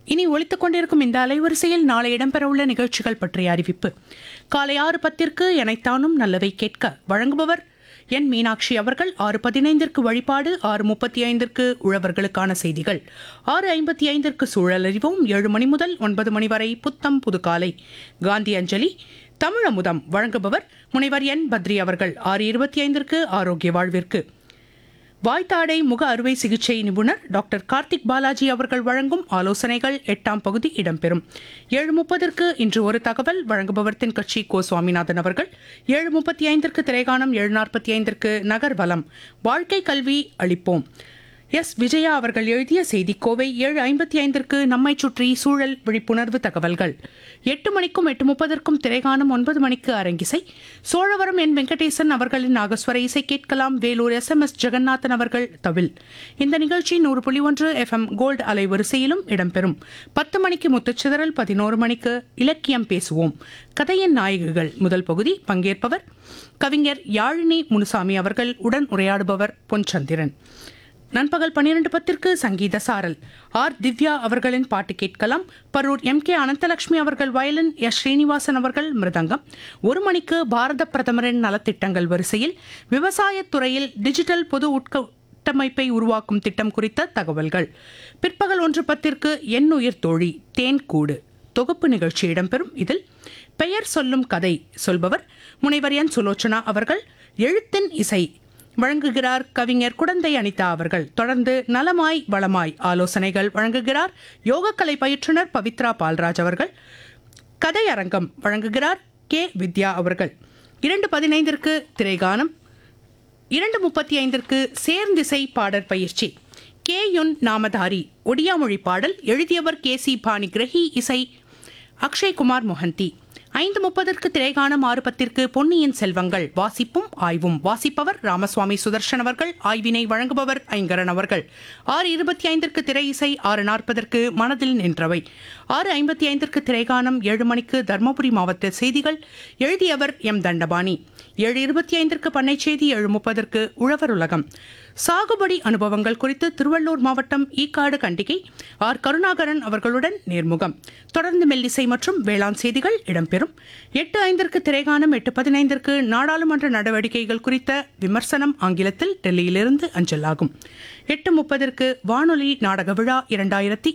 இனி ஒலித்துக் கொண்டிருக்கும் இந்த அலைவரிசையில் நாளை இடம்பெறவுள்ள நிகழ்ச்சிகள் பற்றிய அறிவிப்பு காலை ஆறு பத்திற்கு எனைத்தானும் நல்லவை கேட்க வழங்குபவர் என் மீனாட்சி அவர்கள் ஆறு பதினைந்திற்கு வழிபாடு ஆறு முப்பத்தி ஐந்திற்கு உழவர்களுக்கான செய்திகள் ஆறு ஐம்பத்தி ஐந்திற்கு சூழல் அறிவோம் ஏழு மணி முதல் ஒன்பது மணி வரை புத்தம் புதுகாலை காந்தி அஞ்சலி தமிழமுதம் வழங்குபவர் முனைவர் என் பத்ரி அவர்கள் ஆறு இருபத்தி ஐந்திற்கு ஆரோக்கிய வாழ்விற்கு வாய்த்தாடை முக அறுவை சிகிச்சை நிபுணர் டாக்டர் கார்த்திக் பாலாஜி அவர்கள் வழங்கும் ஆலோசனைகள் எட்டாம் பகுதி இடம்பெறும் ஏழு முப்பதற்கு இன்று ஒரு தகவல் வழங்குபவர் தென்கட்சி கோ சுவாமிநாதன் அவர்கள் ஏழு முப்பத்தி ஐந்திற்கு திரைகாணம் ஏழு நாற்பத்தி ஐந்திற்கு நகர்வலம் வாழ்க்கை கல்வி அளிப்போம் எஸ் விஜயா அவர்கள் எழுதிய செய்திக்கோவை ஏழு ஐம்பத்தி ஐந்திற்கு நம்மை சுற்றி சூழல் விழிப்புணர்வு தகவல்கள் எட்டு மணிக்கும் எட்டு முப்பதற்கும் திரைகாணம் ஒன்பது மணிக்கு அரங்கிசை சோழவரம் என் வெங்கடேசன் அவர்களின் நாகஸ்வர இசை கேட்கலாம் Vellore S M S Jeganathan அவர்கள் தவில் இந்த நிகழ்ச்சி நூறு புள்ளி ஒன்று எஃப்எம் கோல்டு அலைவரிசையிலும் இடம்பெறும் பத்து மணிக்கு முத்துச்சிதறல் பதினோரு மணிக்கு இலக்கியம் பேசுவோம் கதையின் நாயகிகள் முதல் பகுதி பங்கேற்பவர் கவிஞர் யாழினி முனுசாமி அவர்கள் உடன் உரையாடுபவர் பொன்சந்திரன் நண்பகல் பன்னிரண்டு பத்திற்கு சங்கீத சாரல் ஆர் திவ்யா அவர்களின் பாட்டு கேட்கலாம் பரூர் எம் கே அனந்தலட்சுமி அவர்கள் வயலின் எஸ் ஸ்ரீனிவாசன் அவர்கள் மிருதங்கம் ஒரு மணிக்கு பாரத பிரதமரின் நலத்திட்டங்கள் வரிசையில் விவசாயத் துறையில் டிஜிட்டல் பொது உட்கட்டமைப்பை உருவாக்கும் திட்டம் குறித்த தகவல்கள் பிற்பகல் ஒன்று பத்திற்கு என் உயிர் தோழி தேன் கூடு தொகுப்பு நிகழ்ச்சி இடம்பெறும் இதில் பெயர் சொல்லும் கதை சொல்பவர் முனைவர் என் சுலோச்சனா அவர்கள் எழுத்தின் இசை வழங்குகிறார் கவிஞர் குடந்தை அனிதா அவர்கள் தொடர்ந்து நலமாய் வளமாய் ஆலோசனைகள் வழங்குகிறார் யோகக்கலை பயிற்றுனர் பவித்ரா பால்ராஜ் அவர்கள் கதை அரங்கம் வழங்குகிறார் கே வித்யா அவர்கள் இரண்டு பதினைந்திற்கு திரைகானம் இரண்டு முப்பத்தி ஐந்திற்கு சேர்ந்திசை பாடற் பயிற்சி கே யுன் நாமதாரி ஒடியா மொழி பாடல் எழுதியவர் கே சி பாணி கிரகி இசை அக்ஷய்குமார் மொஹந்தி ஐந்து முப்பதற்கு திரைகாணம் ஆறு பத்திற்கு பொன்னியின் செல்வங்கள் வாசிப்பும் ஆய்வும் வாசிப்பவர் ராமசுவாமி சுதர்ஷன் அவர்கள் ஆய்வினை வழங்குபவர் ஐங்கரன் அவர்கள் ஆறு இருபத்தி ஐந்திற்கு திரை இசை ஆறு நாற்பதற்கு மனதில் நின்றவை ஆறு ஐம்பத்தி ஐந்திற்கு திரைகாணம் ஏழு மணிக்கு தர்மபுரி மாவட்ட செய்திகள் எழுதியவர் எம் தண்டபாணி ஏழு இருபத்தி ஐந்திற்கு பண்ணை செய்தி ஏழு முப்பதற்கு உழவர் உலகம் சாகுபடி அனுபவங்கள் குறித்து திருவள்ளூர் மாவட்டம் ஈக்காடு கண்டிகை ஆர் கருணாகரன் அவர்களுடன் நேர்முகம் தொடர்ந்து மெல்லிசை மற்றும் வேளாண் செய்திகள் இடம்பெறும் எட்டு ஐந்திற்கு திரைகாணம் எட்டு பதினைந்திற்கு நாடாளுமன்ற நடவடிக்கைகள் குறித்த விமர்சனம் ஆங்கிலத்தில் டெல்லியிலிருந்து அஞ்சலாகும் எட்டு முப்பதற்கு வானொலி நாடக விழா இரண்டாயிரத்தி